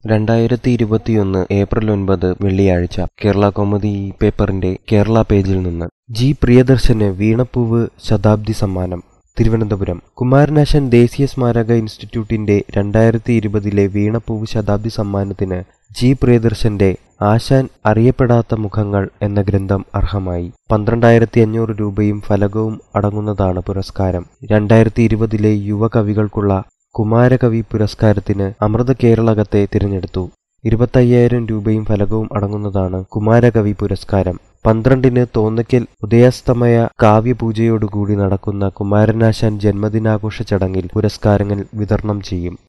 രണ്ടായിരത്തി ഇരുപത്തിയൊന്ന് ഏപ്രിൽ ഒൻപത് വെള്ളിയാഴ്ച കേരള കൗമുദി ഈ പേപ്പറിന്റെ കേരള പേജിൽ നിന്ന് ജി പ്രിയദർശന് വീണപ്പൂവ് ശതാബ്ദി സമ്മാനം തിരുവനന്തപുരം കുമാരനാശൻ ദേശീയ സ്മാരക ഇൻസ്റ്റിറ്റ്യൂട്ടിന്റെ രണ്ടായിരത്തി ഇരുപതിലെ വീണപ്പൂവ് ശതാബ്ദി സമ്മാനത്തിന് ജി പ്രിയദർശന്റെ ആശാൻ അറിയപ്പെടാത്ത മുഖങ്ങൾ എന്ന ഗ്രന്ഥം അർഹമായി പന്ത്രണ്ടായിരത്തി അഞ്ഞൂറ് രൂപയും ഫലകവും അടങ്ങുന്നതാണ് പുരസ്കാരം രണ്ടായിരത്തി ഇരുപതിലെ യുവകവികൾക്കുള്ള കുമാരകവി പുരസ്കാരത്തിന് അമൃത കേരളകത്തെ തിരഞ്ഞെടുത്തു ഇരുപത്തയ്യായിരം രൂപയും ഫലകവും അടങ്ങുന്നതാണ് കുമാരകവി പുരസ്കാരം പന്ത്രണ്ടിന് തോന്നയ്ക്കൽ ഉദയാസ്തമയ കാവ്യപൂജയോടുകൂടി നടക്കുന്ന കുമാരനാശാൻ ജന്മദിനാഘോഷ ചടങ്ങിൽ പുരസ്കാരങ്ങൾ വിതരണം ചെയ്യും